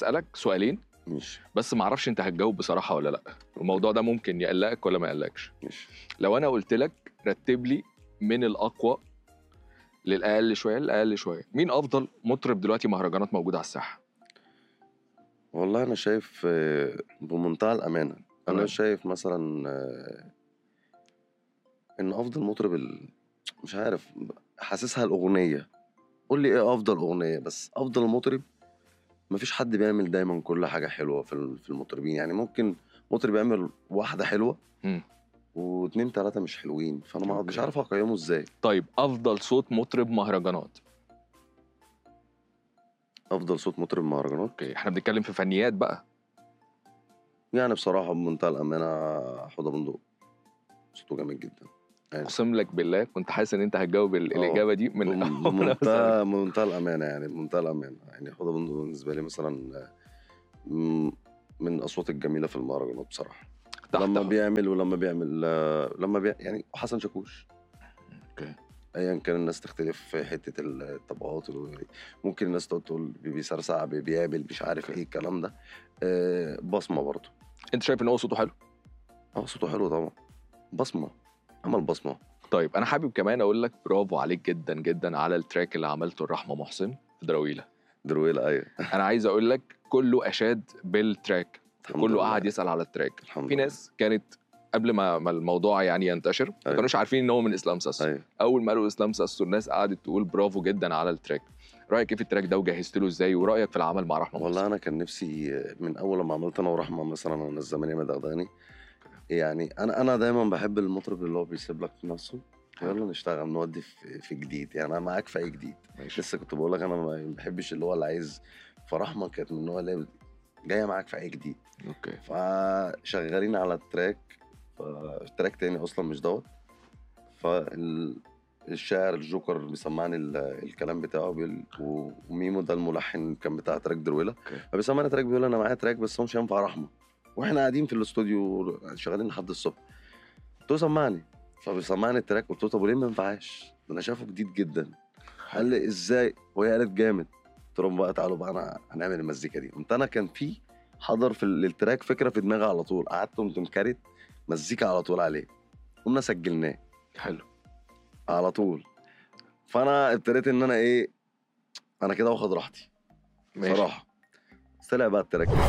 هسالك سؤالين مش بس ما اعرفش انت هتجاوب بصراحه ولا لا الموضوع ده ممكن يقلقك ولا ما يقلقش مش لو انا قلت لك رتب لي من الاقوى للاقل شويه للاقل شويه مين افضل مطرب دلوقتي مهرجانات موجود على الساحه والله انا شايف آه، بمنتهى الامانه تمام. انا شايف مثلا آه، ان افضل مطرب ال... مش عارف حاسسها الاغنيه قول لي ايه افضل اغنيه بس افضل مطرب مفيش حد بيعمل دايما كل حاجه حلوه في ال- في المطربين يعني ممكن مطرب يعمل واحده حلوه مم. واتنين تلاته مش حلوين فانا ما- مش أوكي. عارف اقيمه ازاي طيب افضل صوت مطرب مهرجانات افضل صوت مطرب مهرجانات اوكي احنا بنتكلم في فنيات بقى يعني بصراحه بمنتهى الامانه حوضه بندق صوته جامد جدا يعني اقسم لك بالله كنت حاسس ان انت هتجاوب ال- آه. الاجابه دي من بم- أول ما سألت. بمنتهى بمنتهى الامانه يعني بمنتهى الامانه يعني حوضه بندق بالنسبه لي مثلا م- من الاصوات الجميله في المهرجانات بصراحه تحت لما أهو. بيعمل ولما بيعمل آه، لما بي يعني حسن شاكوش اوكي ايا كان الناس تختلف في حته الطبقات وال- ممكن الناس تقعد تقول بي- بيسرسع بي- بيعمل مش عارف أوكي. ايه الكلام ده آه، بصمه برضه انت شايف ان هو صوته حلو اه صوته حلو طبعا بصمه عمل بصمه طيب انا حابب كمان اقول لك برافو عليك جدا جدا على التراك اللي عملته الرحمه محسن في درويله درويلة ايوه انا عايز اقول لك كله اشاد بالتراك الحمد كله لله. قعد يسال على التراك الحمد في لله. ناس كانت قبل ما ما الموضوع يعني ينتشر ما أيوة. كانوش عارفين ان هو من اسلام ساسو ايوه اول ما قالوا اسلام ساسو الناس قعدت تقول برافو جدا على التراك رايك ايه في التراك ده وجهزت له ازاي ورايك في العمل مع رحمه والله محسن انا كان نفسي من اول لما عملت انا ورحمه مثلا انا الزمنيه مدغدغاني يعني انا انا دايما بحب المطرب اللي هو بيسيب لك نفسه يلا نشتغل نودي في, في جديد يعني انا معاك في اي جديد ماشي لسه كنت بقول لك انا ما بحبش اللي هو اللي عايز فرحمه كانت من النوع اللي هي جايه معاك في اي جديد اوكي فشغالين على التراك التراك تاني اصلا مش دوت فالشاعر الجوكر بيسمعني ال- الكلام بتاعه بيقول و- وميمو ده الملحن كان بتاع تراك درويله اوكي فبيسمعني تراك بيقول انا معايا تراك بس هو مش هينفع رحمه واحنا قاعدين في الاستوديو شغالين لحد الصبح قلت له سمعني فبيسمعني التراك قلت له طب وليه ما ينفعش؟ ده انا شايفه جديد جدا قال لي ازاي؟ وهي قالت جامد قلت لهم بقى تعالوا بقى انا هنعمل المزيكا دي قمت انا كان في حضر في ال- التراك فكره في دماغي على طول قعدت قمت مكرت مزيكا على طول عليه قمنا سجلناه حلو على طول فانا ابتديت ان انا ايه انا كده واخد راحتي ماشي صراحه طلع بقى التراك